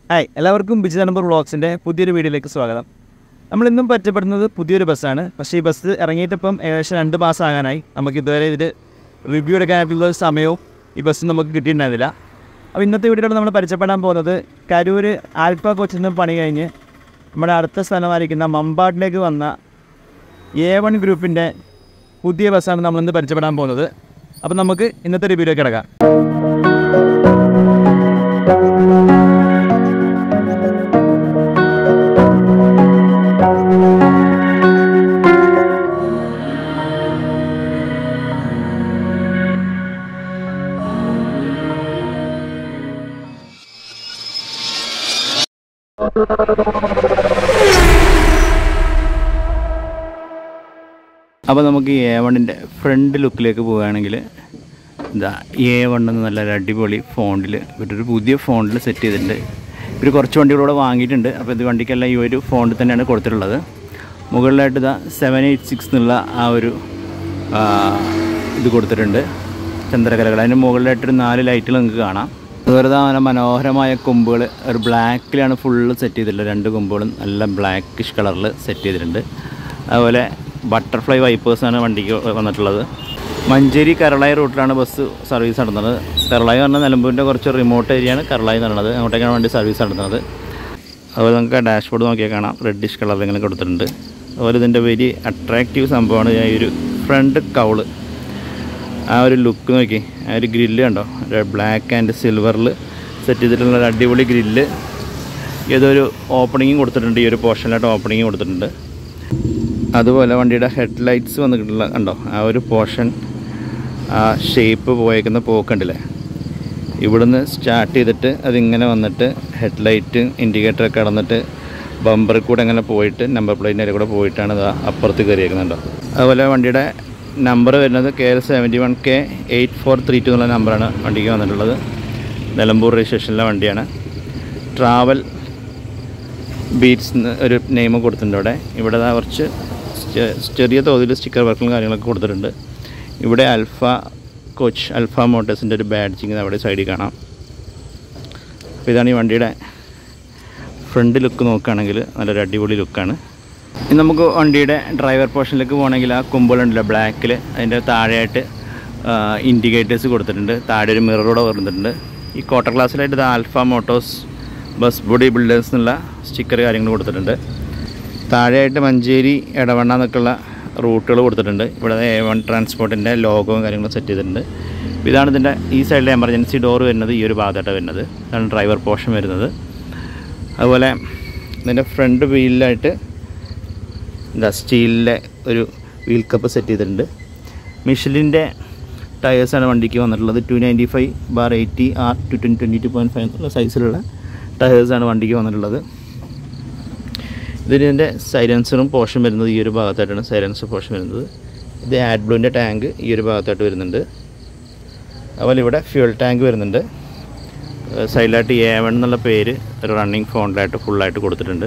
hi എല്ലാവർക്കും Biji number വ്ളോഗ്സിൻ്റെ പുതിയൊരു വീഡിയോയിലേക്ക് സ്വാഗതം നമ്മളിന്നും പറ്റപ്പെടുന്നത് പുതിയൊരു ബസ്സാണ് പക്ഷേ ഈ ബസ് ഇറങ്ങിയിട്ടിപ്പം ഏകദേശം രണ്ട് മാസം ആകാനായി നമുക്ക് ഇതുവരെ ഇതിൽ റിവ്യൂ എടുക്കാനായിട്ടുള്ള ഒരു സമയവും ഈ ബസ് നമുക്ക് കിട്ടിയിട്ടുണ്ടായിരുന്നില്ല അപ്പോൾ ഇന്നത്തെ വീഡിയോയിൽ നമ്മൾ പരിചയപ്പെടാൻ പോകുന്നത് കരൂർ ആൽഫ കോച്ചിൽ നിന്ന് പണി കഴിഞ്ഞ് നമ്മുടെ അടുത്ത സ്ഥലമായിരിക്കുന്ന മമ്പാടിലേക്ക് വന്ന എ വൺ ഗ്രൂപ്പിൻ്റെ പുതിയ ബസ്സാണ് നമ്മളിന്ന് പരിചയപ്പെടാൻ പോകുന്നത് അപ്പോൾ നമുക്ക് ഇന്നത്തെ റിവ്യൂയിലേക്ക് കിടക്കാം അപ്പോൾ നമുക്ക് ഈ എ വണ്ണിൻ്റെ ഫ്രണ്ട് ലുക്കിലേക്ക് പോവുകയാണെങ്കിൽ ഇതാ എ വൺ എന്ന് നല്ലൊരു അടിപൊളി ഫോണ്ടിൽ ഇവരൊരു പുതിയ ഫോണ്ടിൽ സെറ്റ് ചെയ്തിട്ടുണ്ട് ഇവർ കുറച്ച് വണ്ടികളൂടെ വാങ്ങിയിട്ടുണ്ട് അപ്പോൾ ഇത് വണ്ടിക്കെല്ലാം ഈ ഒരു ഫോണ്ടിൽ തന്നെയാണ് കൊടുത്തിട്ടുള്ളത് മുകളിലായിട്ട് ഇതാ സെവൻ എയ്റ്റ് സിക്സ് എന്നുള്ള ആ ഒരു ആ, ഇത് കൊടുത്തിട്ടുണ്ട് ചന്ദ്രകലകൾ അതിന് മുകളിലായിട്ടൊരു നാല് ലൈറ്റുകൾ നിങ്ങൾക്ക് കാണാം അതുപോലെ തന്നെ മനോഹരമായ കൊമ്പുകൾ ഒരു ബ്ലാക്കിലാണ് ഫുള്ള് സെറ്റ് ചെയ്തിട്ടുള്ളത് രണ്ട് കൊമ്പുകളും നല്ല ബ്ലാക്കിഷ് കളറിൽ സെറ്റ് ചെയ്തിട്ടുണ്ട് അതുപോലെ ബട്ടർഫ്ലൈ വൈപ്പേഴ്സാണ് വണ്ടിക്ക് വന്നിട്ടുള്ളത് മഞ്ചേരി കരളായി റൂട്ടിലാണ് ബസ് സർവീസ് നടത്തുന്നത് കരളായി പറഞ്ഞാൽ നിലമ്പൂരിൻ്റെ കുറച്ച് റിമോട്ട് ഏരിയയാണ് കരളായി നടന്നത് അങ്ങോട്ടേക്കാണ് വണ്ടി സർവീസ് നടത്തുന്നത് അതുപോലെ നമുക്ക് ഡാഷ്ബോർഡ് നോക്കിയാൽ കാണാം റെഡിഷ് കളറിൽ ഇങ്ങനെ കൊടുത്തിട്ടുണ്ട് അതുപോലെ ഇതിൻ്റെ വെരി അട്രാക്റ്റീവ് സംഭവമാണ് ഈ ഒരു ഫ്രണ്ട് കൗള് ആ ഒരു ലുക്ക് നോക്കി ആ ഒരു ഗ്രില്ല് കണ്ടോ ബ്ലാക്ക് ആൻഡ് സിൽവറിൽ സെറ്റ് ചെയ്തിട്ടുള്ള ഒരു അടിപൊളി ഗ്രില്ല് ഇതൊരു ഓപ്പണിങ്ങും കൊടുത്തിട്ടുണ്ട് ഈ ഒരു പോർഷനിലായിട്ട് ഓപ്പണിങ് കൊടുത്തിട്ടുണ്ട് അതുപോലെ വണ്ടിയുടെ ഹെഡ് ലൈറ്റ്സ് വന്നിട്ടുള്ള കണ്ടോ ആ ഒരു പോർഷൻ ആ ഷേപ്പ് പോയേക്കുന്ന പോക്കുണ്ടല്ലേ ഇവിടുന്ന് സ്റ്റാർട്ട് ചെയ്തിട്ട് അതിങ്ങനെ വന്നിട്ട് ഹെഡ് ലൈറ്റ് ഇൻഡിക്കേറ്ററൊക്കെ കടന്നിട്ട് ബമ്പറിൽ കൂടെ അങ്ങനെ പോയിട്ട് നമ്പർ പ്ലേറ്റിൻ്റെ കൂടെ പോയിട്ടാണ് ഇത് അപ്പുറത്ത് കയറിയേക്കുന്നുണ്ടോ അതുപോലെ വണ്ടിയുടെ നമ്പർ വരുന്നത് K L seventy one K eight four three two എന്നുള്ള നമ്പറാണ് വണ്ടിക്ക് വന്നിട്ടുള്ളത് നിലമ്പൂർ രജിസ്ട്രേഷനിലെ വണ്ടിയാണ് ട്രാവൽ ബീറ്റ്സ് എന്ന് ഒരു നെയിം കൊടുത്തിട്ടുണ്ട് ഇവിടെ ഇവിടെ ദാ കുറച്ച് ചെ- ചെറിയ തോതിൽ സ്റ്റിക്കർ വർക്കും കാര്യങ്ങളൊക്കെ കൊടുത്തിട്ടുണ്ട് ഇവിടെ അൽഫ കോച്ച് അൽഫ മോട്ടേഴ്സിൻ്റെ ഒരു ബാഡ്ജിങ് അവിടെ സൈഡിൽ കാണാം അപ്പോൾ ഇതാണ് ഈ വണ്ടിയുടെ ഫ്രണ്ട് ലുക്ക് നോക്കുകയാണെങ്കിൽ നല്ലൊരു അടിപൊളി ലുക്കാണ് ഇനി നമുക്ക് വണ്ടിയുടെ ഡ്രൈവർ പോർഷനിലേക്ക് പോകണമെങ്കിൽ ആ കുമ്പളുണ്ടല്ലോ ബ്ലാക്കിൽ അതിൻ്റെ താഴെയായിട്ട് ഇൻഡിക്കേറ്റേഴ്സ് കൊടുത്തിട്ടുണ്ട് താഴെ ഒരു മിററൂടെ വരുന്നുണ്ട് ഈ ക്വാർട്ടർ ക്ലാസ്സിലായിട്ട് ഇത് Alpha Motors bus body builders എന്നുള്ള സ്റ്റിക്കർ കാര്യങ്ങൾ കൊടുത്തിട്ടുണ്ട് താഴെയായിട്ട് മഞ്ചേരി എടവണ്ണ എന്നൊക്കെയുള്ള റൂട്ടുകൾ കൊടുത്തിട്ടുണ്ട് ഇവിടെ എ വൺ ട്രാൻസ്പോർട്ടിൻ്റെ ലോഗോവും കാര്യങ്ങളും സെറ്റ് ചെയ്തിട്ടുണ്ട് അപ്പോൾ ഇതാണ് ഇതിൻ്റെ ഈ സൈഡിലെ എമർജൻസി ഡോർ വരുന്നത് ഈ ഒരു ഭാഗത്തായിട്ടാണ് വരുന്നത് ഇതാണ് ഡ്രൈവർ പോർഷൻ വരുന്നത് അതുപോലെ ഇതിൻ്റെ ഫ്രണ്ട് വീലിലായിട്ട് എന്താ സ്റ്റീലിൻ്റെ ഒരു വീൽ കപ്പ് സെറ്റ് ചെയ്തിട്ടുണ്ട് മിഷലിൻ്റെ ടയേഴ്സാണ് വണ്ടിക്ക് വന്നിട്ടുള്ളത് two ninety five bar eighty R two twenty twenty two point five എന്നുള്ള സൈസിലുള്ള ടയേഴ്സാണ് വണ്ടിക്ക് വന്നിട്ടുള്ളത് ഇതിൻ്റെ സൈലൻസറും പോർഷൻ വരുന്നത് ഈ ഒരു ഭാഗത്തായിട്ടാണ് സൈലൻസർ പോർഷൻ വരുന്നത് ഇത് ആഡ് ബ്ലൂവിൻ്റെ ടാങ്ക് ഈ ഒരു ഭാഗത്തായിട്ട് വരുന്നുണ്ട് അതുപോലെ ഇവിടെ ഫ്യൂൽ ടാങ്ക് വരുന്നുണ്ട് സൈഡിലായിട്ട് എ വൺ എന്നുള്ള പേര് ഒരു റണ്ണിങ് ഫോണിലായിട്ട് ഫുള്ളായിട്ട് കൊടുത്തിട്ടുണ്ട്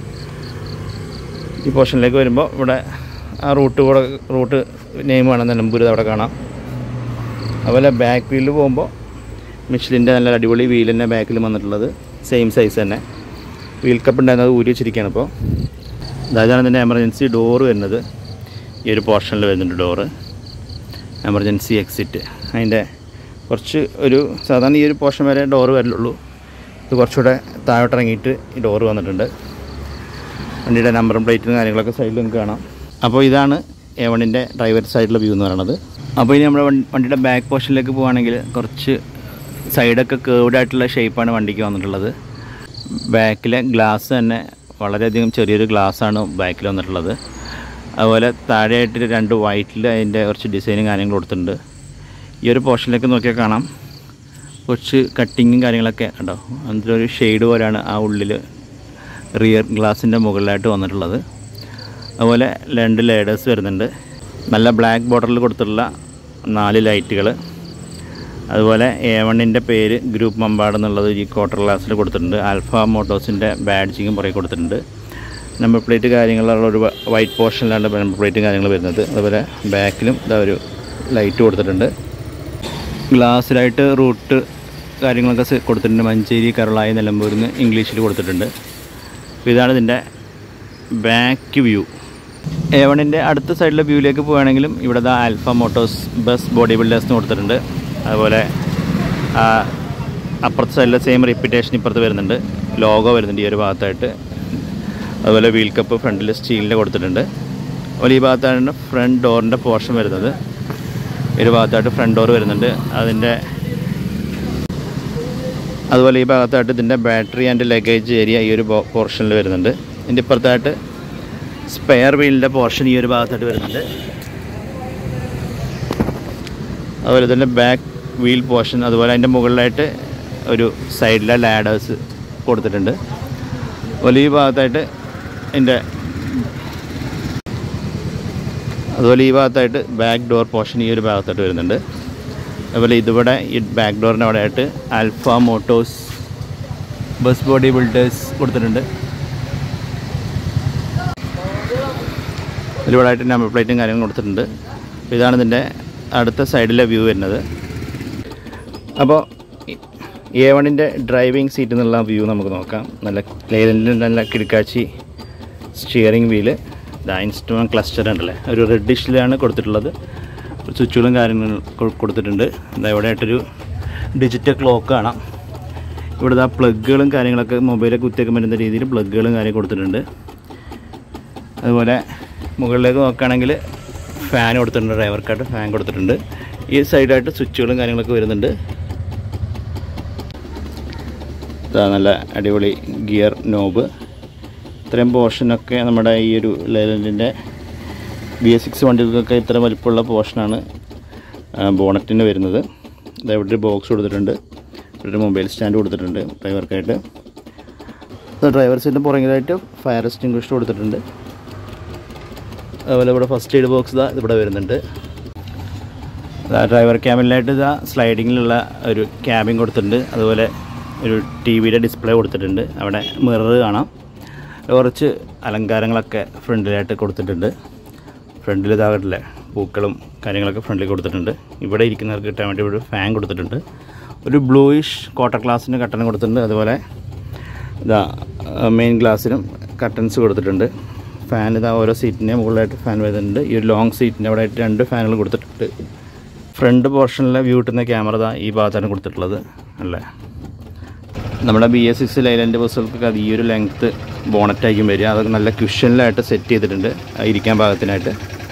ഈ പോർഷനിലേക്ക് വരുമ്പോൾ ഇവിടെ ആ റൂട്ട് കൂടെ റൂട്ട് നെയിം കാണാം നിലമ്പൂർ അവിടെ കാണാം അതുപോലെ ബാക്ക് വീലിൽ പോകുമ്പോൾ മിഷലിൻ്റെ നല്ല അടിപൊളി വീൽ തന്നെ ബാക്കിൽ വന്നിട്ടുള്ളത് സെയിം സൈസ് തന്നെ വീൽ കപ്പ് ഉണ്ടായിരുന്നത് ഊരി വെച്ചിരിക്കുകയാണ് ഇപ്പോൾ അതായതാണ് ഇതിൻ്റെ എമർജൻസി ഡോറ് വരുന്നത് ഈ ഒരു പോർഷനിൽ വരുന്നുണ്ട് ഡോറ് എമർജൻസി എക്സിറ്റ് അതിൻ്റെ കുറച്ച് ഒരു സാധാരണ ഈ ഒരു പോർഷൻ വരെ ഡോറ് വരലുള്ളൂ ഇത് കുറച്ചുകൂടെ താഴോട്ട് ഇറങ്ങിയിട്ട് ഈ ഡോറ് വന്നിട്ടുണ്ട് വണ്ടിയുടെ നമ്പറും പ്ലേറ്റും കാര്യങ്ങളൊക്കെ സൈഡിൽ നിങ്ങൾക്ക് കാണാം അപ്പോൾ ഇതാണ് എ വണ്ണിൻ്റെ ഡ്രൈവർ സൈഡിലെ വ്യൂ എന്ന് പറയുന്നത് അപ്പോൾ ഇനി നമ്മുടെ വണ്ടി- വണ്ടിയുടെ ബാക്ക് പോർഷനിലേക്ക് പോവുകയാണെങ്കിൽ കുറച്ച് സൈഡൊക്കെ കേർവ്ഡ് ആയിട്ടുള്ള ഷേപ്പാണ് വണ്ടിക്ക് വന്നിട്ടുള്ളത് ബാക്കിലെ ഗ്ലാസ് തന്നെ വളരെയധികം ചെറിയൊരു ഗ്ലാസ്സാണ് ബാക്കിൽ വന്നിട്ടുള്ളത് അതുപോലെ താഴെയായിട്ട് രണ്ട് വൈറ്റിൽ അതിൻ്റെ കുറച്ച് ഡിസൈനും കാര്യങ്ങളും കൊടുത്തിട്ടുണ്ട് ഈ ഒരു പോർഷനിലേക്ക് നോക്കിയാൽ കാണാം കുറച്ച് കട്ടിങ്ങും കാര്യങ്ങളൊക്കെ ഉണ്ടോ അതിലൊരു ഷെയ്ഡ് പോലെയാണ് ആ ഉള്ളിൽ റിയർ ഗ്ലാസിൻ്റെ മുകളിലായിട്ട് വന്നിട്ടുള്ളത് അതുപോലെ രണ്ട് ലേഡേഴ്സ് വരുന്നുണ്ട് നല്ല ബ്ലാക്ക് ബോർഡറിൽ കൊടുത്തിട്ടുള്ള നാല് ലൈറ്റുകൾ അതുപോലെ എ വണ്ണിൻ്റെ പേര് ഗ്രൂപ്പ് മമ്പാട് എന്നുള്ളത് ഈ ക്വാർട്ടർ ഗ്ലാസ്സിൽ കൊടുത്തിട്ടുണ്ട് ആൽഫ മോട്ടോഴ്സിൻ്റെ ബാഡ്ജിങ്ങും പുറകെ കൊടുത്തിട്ടുണ്ട് നമ്പർ പ്ലേറ്റ് കാര്യങ്ങളുള്ള ഒരു വൈറ്റ് പോർഷനിലാണ് നമ്പർ പ്ലേറ്റും കാര്യങ്ങൾ വരുന്നത് അതുപോലെ ബാക്കിലും ഇതാ ഒരു ലൈറ്റ് കൊടുത്തിട്ടുണ്ട് ഗ്ലാസ്സിലായിട്ട് റൂട്ട് കാര്യങ്ങളൊക്കെ സെ- കൊടുത്തിട്ടുണ്ട് മഞ്ചേരി കരളായി നിലമ്പൂരിൽ നിന്ന് ഇംഗ്ലീഷിൽ കൊടുത്തിട്ടുണ്ട് അപ്പോൾ ഇതാണ് ഇതിൻ്റെ ബാക്ക് വ്യൂ എ വണ്ണിൻ്റെ അടുത്ത സൈഡിലെ വ്യൂവിലേക്ക് പോവുകയാണെങ്കിലും ഇവിടെ ദാ Alpha Motors bus body builders എന്ന് കൊടുത്തിട്ടുണ്ട് അതുപോലെ ആ, അപ്പുറത്തെ സൈഡിലെ സെയിം റിപ്പീറ്റേഷൻ ഇപ്പുറത്ത് വരുന്നുണ്ട് ലോഗോ വരുന്നുണ്ട് ഈ ഒരു ഭാഗത്തായിട്ട് അതുപോലെ വീൽ കപ്പ് ഫ്രണ്ടിൽ സ്റ്റീലിൻ്റെ കൊടുത്തിട്ടുണ്ട് അതുപോലെ ഈ ഭാഗത്താണ് ഫ്രണ്ട് ഡോറിൻ്റെ പോർഷൻ വരുന്നത് ഈ ഒരു ഭാഗത്തായിട്ട് ഫ്രണ്ട് ഡോർ വരുന്നുണ്ട് അതിൻ്റെ അതുപോലെ ഈ ഭാഗത്തായിട്ട് ഇതിൻ്റെ ബാറ്ററി ആൻഡ് ലഗേജ് ഏരിയ ഈ ഒരു പോർഷനിൽ വരുന്നുണ്ട് ഇതിൻ്റെ ഇപ്പുറത്തായിട്ട് സ്പെയർ വീലിൻ്റെ പോർഷൻ ഈ ഒരു ഭാഗത്തായിട്ട് വരുന്നുണ്ട് അതുപോലെ ഇതിൻ്റെ ബാക്ക് വീൽ പോർഷൻ അതുപോലെ അതിൻ്റെ മുകളിലായിട്ട് ഒരു സൈഡിലെ ലാഡേഴ്സ് കൊടുത്തിട്ടുണ്ട് അതുപോലെ ഈ ഭാഗത്തായിട്ട് ഇതിൻ്റെ അതുപോലെ ഈ ഭാഗത്തായിട്ട് ബാക്ക് ഡോർ പോർഷൻ ഈ ഒരു ഭാഗത്തായിട്ട് വരുന്നുണ്ട് അതുപോലെ ഇതിവിടെ ഈ ബാക്ക് ഡോറിൻ്റെ അവിടെ ആയിട്ട് Alpha Motors bus body builders കൊടുത്തിട്ടുണ്ട് ഇതിലൂടെ ആയിട്ട് നമ്പർ പ്ലേറ്റും കാര്യങ്ങളും കൊടുത്തിട്ടുണ്ട് അപ്പോൾ ഇതാണ് ഇതിൻ്റെ അടുത്ത സൈഡിലെ വ്യൂ വരുന്നത് അപ്പോൾ എ വണ്ണിൻ്റെ ഡ്രൈവിംഗ് സീറ്റിൽ നിന്നുള്ള വ്യൂ നമുക്ക് നോക്കാം നല്ല ലേലൻ്റെ നല്ല കിടക്കാച്ചി സ്റ്റിയറിംഗ് വീല് ഇതാ ഇൻസ്ട്രുമെൻറ്റ് ക്ലസ്റ്റർ ഉണ്ടല്ലേ ഒരു റെഡിഷിലാണ് കൊടുത്തിട്ടുള്ളത് സ്വിച്ചുകളും കാര്യങ്ങളും കൊ- കൊടുത്തിട്ടുണ്ട് ഇതാ ഇവിടെ ആയിട്ടൊരു ഡിജിറ്റൽ ക്ലോക്ക് കാണാം ഇവിടെ ഇതാ പ്ലഗുകളും കാര്യങ്ങളൊക്കെ മൊബൈലൊക്കെ കുത്തിയൊക്കെ വരുന്ന രീതിയിൽ പ്ലഗുകളും കാര്യം കൊടുത്തിട്ടുണ്ട് അതുപോലെ മുകളിലേക്ക് നോക്കുകയാണെങ്കിൽ ഫാൻ കൊടുത്തിട്ടുണ്ട് ഡ്രൈവർക്കായിട്ട് ഫാൻ കൊടുത്തിട്ടുണ്ട് ഈ സൈഡായിട്ട് സ്വിച്ചുകളും കാര്യങ്ങളൊക്കെ വരുന്നുണ്ട് ഇതാ നല്ല അടിപൊളി ഗിയർ നോബ് ഇത്രയും പോർഷനൊക്കെ നമ്മുടെ ഈ ഒരു ലേലൻറ്റിൻ്റെ ബി എസ് സിക്സ് വണ്ടികൾക്കൊക്കെ ഇത്ര വലിപ്പമുള്ള പോർഷനാണ് ബോണറ്റിന് വരുന്നത് ഇതാ ഇവിടെ ഒരു ബോക്സ് കൊടുത്തിട്ടുണ്ട് ഇവിടെ ഒരു മൊബൈൽ സ്റ്റാൻഡ് കൊടുത്തിട്ടുണ്ട് ഡ്രൈവർക്കായിട്ട് ഡ്രൈവർ സീറ്റിൻ്റെ പുറകിലായിട്ട് ഫയർ എക്സ്റ്റിംഗ്വിഷർ കൊടുത്തിട്ടുണ്ട് അതുപോലെ ഇവിടെ ഫസ്റ്റ് എയ്ഡ് ബോക്സ് ഇതാ ഇവിടെ വരുന്നുണ്ട് ഇതാ ഡ്രൈവർ ക്യാബിനിലായിട്ട് ഇതാ സ്ലൈഡിങ്ങിലുള്ള ഒരു ക്യാബിൻ കൊടുത്തിട്ടുണ്ട് അതുപോലെ ഒരു ടി വിയുടെ ഡിസ്പ്ലേ കൊടുത്തിട്ടുണ്ട് അവിടെ മിറർ കാണാം കുറച്ച് അലങ്കാരങ്ങളൊക്കെ ഫ്രണ്ടിലായിട്ട് കൊടുത്തിട്ടുണ്ട് ഫ്രണ്ടിൽ ഇതാകട്ടില്ലേ പൂക്കളും കാര്യങ്ങളൊക്കെ ഫ്രണ്ടിൽ കൊടുത്തിട്ടുണ്ട് ഇവിടെ ഇരിക്കുന്നവർക്ക് കിട്ടാൻ വേണ്ടി ഇവിടെ ഫാൻ കൊടുത്തിട്ടുണ്ട് ഒരു ബ്ലൂയിഷ് കോട്ടർ ഗ്ലാസിന് കട്ടൺ കൊടുത്തിട്ടുണ്ട് അതുപോലെ ഇതാ മെയിൻ ഗ്ലാസ്സിനും കട്ടൻസ് കൊടുത്തിട്ടുണ്ട് ഫാൻ ഇതാ ഓരോ സീറ്റിൻ്റെ മുകളിലായിട്ട് ഫാൻ വരുന്നുണ്ട് ഈ ഒരു ലോങ് സീറ്റിൻ്റെ അവിടെ ആയിട്ട് രണ്ട് ഫാനുകൾ കൊടുത്തിട്ടുണ്ട് ഫ്രണ്ട് പോർഷനിലെ വ്യൂ കിട്ടുന്ന ക്യാമറ ഇതാ ഈ ഭാഗത്താണ് കൊടുത്തിട്ടുള്ളത് അല്ലേ നമ്മുടെ ബി എസ് സിക്സ് ലൈലൻഡ് ബസ്സുകൾക്കൊക്കെ അത് ഈ ഒരു ലെങ്ത്ത് ബോണറ്റായിരിക്കും വരിക അതൊക്കെ നല്ല ക്യുഷനിലായിട്ട് സെറ്റ് ചെയ്തിട്ടുണ്ട് ആ ഇരിക്കാൻ പാകത്തിനായിട്ട്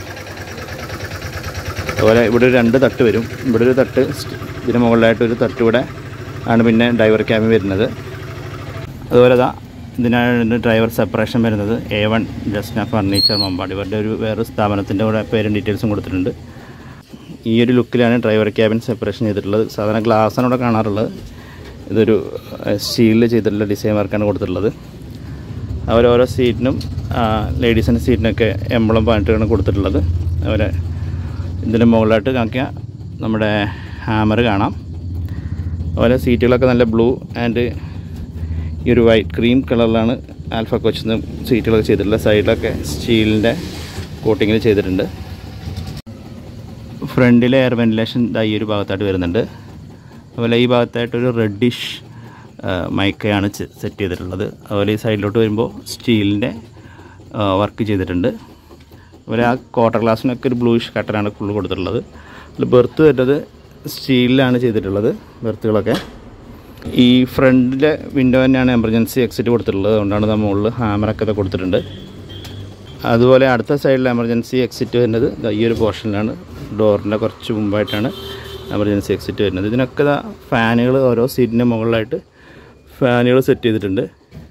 അതുപോലെ ഇവിടെ ഒരു രണ്ട് തട്ട് വരും ഇവിടെ ഒരു തട്ട് സ്റ്റ്- ഇതിന് മുകളിലായിട്ട് ഒരു തട്ട് ഇവിടെ ആണ് പിന്നെ ഡ്രൈവർ ക്യാബിൻ വരുന്നത് അതുപോലെ ഇതാ ഇതിനാണ് ഡ്രൈവർ സെപ്പറേഷൻ വരുന്നത് A one Jasna furniture Mambad ഇവരുടെ ഒരു വേറെ സ്ഥാപനത്തിൻ്റെ കൂടെ പേരും ഡീറ്റെയിൽസും കൊടുത്തിട്ടുണ്ട് ഈ ഒരു ലുക്കിലാണ് ഡ്രൈവർ ക്യാബിൻ സെപ്പറേഷൻ ചെയ്തിട്ടുള്ളത് സാധാരണ ഗ്ലാസ്സാണ് ഇവിടെ കാണാറുള്ളത് ഇതൊരു സ്റ്റീലിൽ ചെയ്തിട്ടുള്ള ഡിസൈൻ വർക്കാണ് കൊടുത്തിട്ടുള്ളത് അവർ ഓരോ സീറ്റിനും ലേഡീസിൻ്റെ സീറ്റിനൊക്കെ എംബളം പാൻറ്റുകളാണ് കൊടുത്തിട്ടുള്ളത് അതുപോലെ ഇതിന് മുകളിലായിട്ട് കാണിക്കുക നമ്മുടെ ഹാമർ കാണാം അതുപോലെ സീറ്റുകളൊക്കെ നല്ല ബ്ലൂ ആൻഡ് ഈ ഒരു വൈറ്റ് ക്രീം കളറിലാണ് ആൽഫ കോച്ചിന്ന് സീറ്റുകളൊക്കെ ചെയ്തിട്ടുള്ളത് സൈഡിലൊക്കെ സ്റ്റീലിൻ്റെ കോട്ടിങ്ങിൽ ചെയ്തിട്ടുണ്ട് ഫ്രണ്ടിലെ എയർ വെൻറ്റിലേഷൻ ഇതാ ഈ ഒരു ഭാഗത്തായിട്ട് വരുന്നുണ്ട് അതുപോലെ ഈ ഭാഗത്തായിട്ടൊരു റെഡിഷ് മൈക്കയാണ് സെറ്റ് ചെയ്തിട്ടുള്ളത് അതുപോലെ ഈ സൈഡിലോട്ട് വരുമ്പോൾ സ്റ്റീലിൻ്റെ വർക്ക് ചെയ്തിട്ടുണ്ട് അതുപോലെ ആ ക്വാർട്ടർ ഗ്ലാസ്സിനൊക്കെ ഒരു ബ്ലൂയിഷ് കട്ടനാണ് ഫുള്ള് കൊടുത്തിട്ടുള്ളത് അതിൽ ബെർത്ത് വരുന്നത് സ്റ്റീലിലാണ് ചെയ്തിട്ടുള്ളത് ബെർത്തുകളൊക്കെ ഈ ഫ്രണ്ടിലെ വിൻഡോ തന്നെയാണ് എമർജൻസി എക്സിറ്റ് കൊടുത്തിട്ടുള്ളത് അതുകൊണ്ടാണ് നമ്മൾ മുകളിൽ ഹാമറൊക്കെ ഇത് കൊടുത്തിട്ടുണ്ട് അതുപോലെ അടുത്ത സൈഡിൽ എമർജൻസി എക്സിറ്റ് വരുന്നത് ദാ ഈ ഒരു പോർഷനിലാണ് ഡോറിൻ്റെ കുറച്ച് മുമ്പായിട്ടാണ് എമർജൻസി എക്സിറ്റ് വരുന്നത് ഇതിനൊക്കെ ദാ ഫാനുകൾ ഓരോ സീറ്റിൻ്റെ മുകളിലായിട്ട് ഫാനുകൾ സെറ്റ് ചെയ്തിട്ടുണ്ട്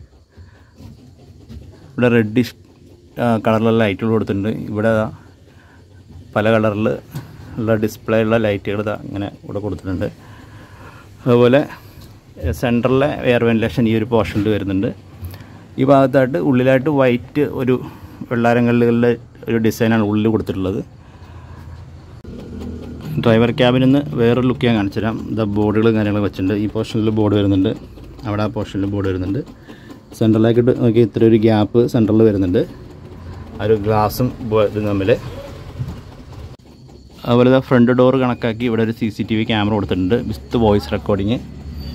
ഇവിടെ റെഡിഷ് കളറിലുള്ള ലൈറ്റുകൾ കൊടുത്തിട്ടുണ്ട് ഇവിടെ ദാ പല കളറിൽ ഉള്ള ഡിസ്പ്ലേ ഉള്ള ലൈറ്റുകൾ ഇതാ ഇങ്ങനെ ഇവിടെ കൊടുത്തിട്ടുണ്ട് അതുപോലെ സെൻറ്ററിലെ എയർ വെൻറ്റിലേഷൻ ഈ ഒരു പോർഷനിൽ വരുന്നുണ്ട് ഈ ഭാഗത്തായിട്ട് ഉള്ളിലായിട്ട് വൈറ്റ് ഒരു വെള്ളാരങ്കല്ലുകളുടെ ഒരു ഡിസൈനാണ് ഉള്ളിൽ കൊടുത്തിട്ടുള്ളത് ഡ്രൈവർ ക്യാബിൽ നിന്ന് വേറൊരു ലുക്ക് ഞാൻ കാണിച്ചു തരാം ഇതാ ബോർഡുകളും കാര്യങ്ങളൊക്കെ വെച്ചിട്ടുണ്ട് ഈ പോർഷനിൽ ബോർഡ് വരുന്നുണ്ട് അവിടെ ആ പോർഷനിൽ ബോർഡ് വരുന്നുണ്ട് സെൻട്രലാക്കിയിട്ട് നോക്കി ഇത്ര ഒരു ഗ്യാപ്പ് സെൻട്രലിൽ വരുന്നുണ്ട് ആ ഒരു ഗ്ലാസും ഇതും തമ്മിൽ അതുപോലെ ഫ്രണ്ട് ഡോർ കണക്കാക്കി ഇവിടെ ഒരു C C T V camera കൊടുത്തിട്ടുണ്ട് വിത്ത് വോയിസ് റെക്കോർഡിങ്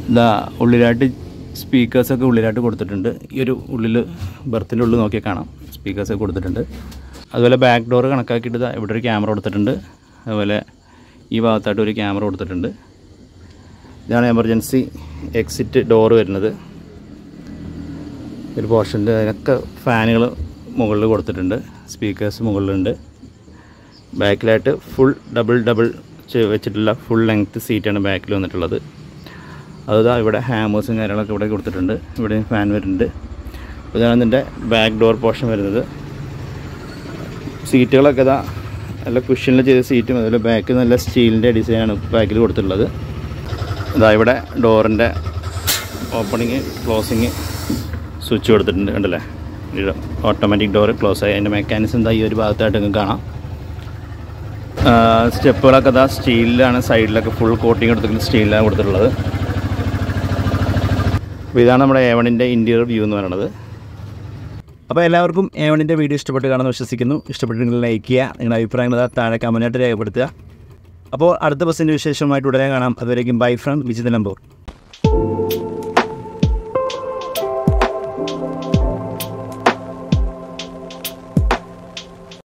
ഇതാ ഉള്ളിലായിട്ട് സ്പീക്കേഴ്സൊക്കെ ഉള്ളിലായിട്ട് കൊടുത്തിട്ടുണ്ട് ഈ ഒരു ഉള്ളിൽ ബർത്തിൻ്റെ ഉള്ളിൽ നോക്കിയാൽ കാണാം സ്പീക്കേഴ്സൊക്കെ കൊടുത്തിട്ടുണ്ട് അതുപോലെ ബാക്ക് ഡോർ കണക്കാക്കിയിട്ട് ദാ ഇവിടെ ഒരു ക്യാമറ കൊടുത്തിട്ടുണ്ട് അതുപോലെ ഈ ഭാഗത്തായിട്ട് ഒരു ക്യാമറ കൊടുത്തിട്ടുണ്ട് ഇതാണ് എമർജൻസി എക്സിറ്റ് ഡോർ വരുന്നത് ഒരു പോർഷൻ്റെ അതിനൊക്കെ ഫാനുകൾ മുകളിൽ കൊടുത്തിട്ടുണ്ട് സ്പീക്കേഴ്സ് മുകളിലുണ്ട് ബാക്കിലായിട്ട് ഫുൾ ഡബിൾ ഡബിൾ വെച്ചിട്ടുള്ള ഫുൾ ലെങ്ത്ത് സീറ്റാണ് ബാക്കിൽ വന്നിട്ടുള്ളത് അതാ ഇവിടെ ഹാമേഴ്സും കാര്യങ്ങളൊക്കെ ഇവിടെ കൊടുത്തിട്ടുണ്ട് ഇവിടെ ഫാൻ വരുന്നുണ്ട് അപ്പോൾ ഇതാണ് ഇതിൻ്റെ ബാക്ക് ഡോർ പോർഷൻ വരുന്നത് സീറ്റുകളൊക്കെ ഇതാ നല്ല കുഷ്യനിൽ ചെയ്ത സീറ്റും അതുപോലെ ബാക്ക് നല്ല സ്റ്റീലിൻ്റെ ഡിസൈനാണ് ബാക്കിൽ കൊടുത്തിട്ടുള്ളത് ഇതാ ഇവിടെ ഡോറിൻ്റെ ഓപ്പണിങ് ക്ലോസിങ് സ്വിച്ച് കൊടുത്തിട്ടുണ്ട് കണ്ടല്ലേ ഓട്ടോമാറ്റിക് ഡോർ ക്ലോസ് ആയി അതിൻ്റെ മെക്കാനിസം എന്താ ഈ ഒരു ഭാഗത്തായിട്ട് നിങ്ങൾക്ക് കാണാം സ്റ്റെപ്പുകളൊക്കെ ഇതാ സ്റ്റീലിലാണ് സൈഡിലൊക്കെ ഫുൾ കോട്ടിങ് കൊടുത്തിട്ട് സ്റ്റീലിലാണ് കൊടുത്തിട്ടുള്ളത് അപ്പോൾ ഇതാണ് നമ്മുടെ ഏവണിൻ്റെ ഇൻറ്റീരിയർ വ്യൂ എന്ന് പറയുന്നത് അപ്പോൾ എല്ലാവർക്കും ഏവണിൻ്റെ വീഡിയോ ഇഷ്ടപ്പെട്ട് കാണുമെന്ന് വിശ്വസിക്കുന്നു ഇഷ്ടപ്പെട്ടിട്ടുണ്ടെങ്കിൽ ലൈക്ക് ചെയ്യുക നിങ്ങളുടെ അഭിപ്രായങ്ങൾ താഴെ കമൻറ്റായിട്ട് രേഖപ്പെടുത്തുക അപ്പോൾ അടുത്ത ബസ്സിൻ്റെ വിശേഷമായിട്ട് ഉടനെ കാണാം അതുവരേക്കും ബൈ ഫ്രം വിജിത് നിലമ്പൂർ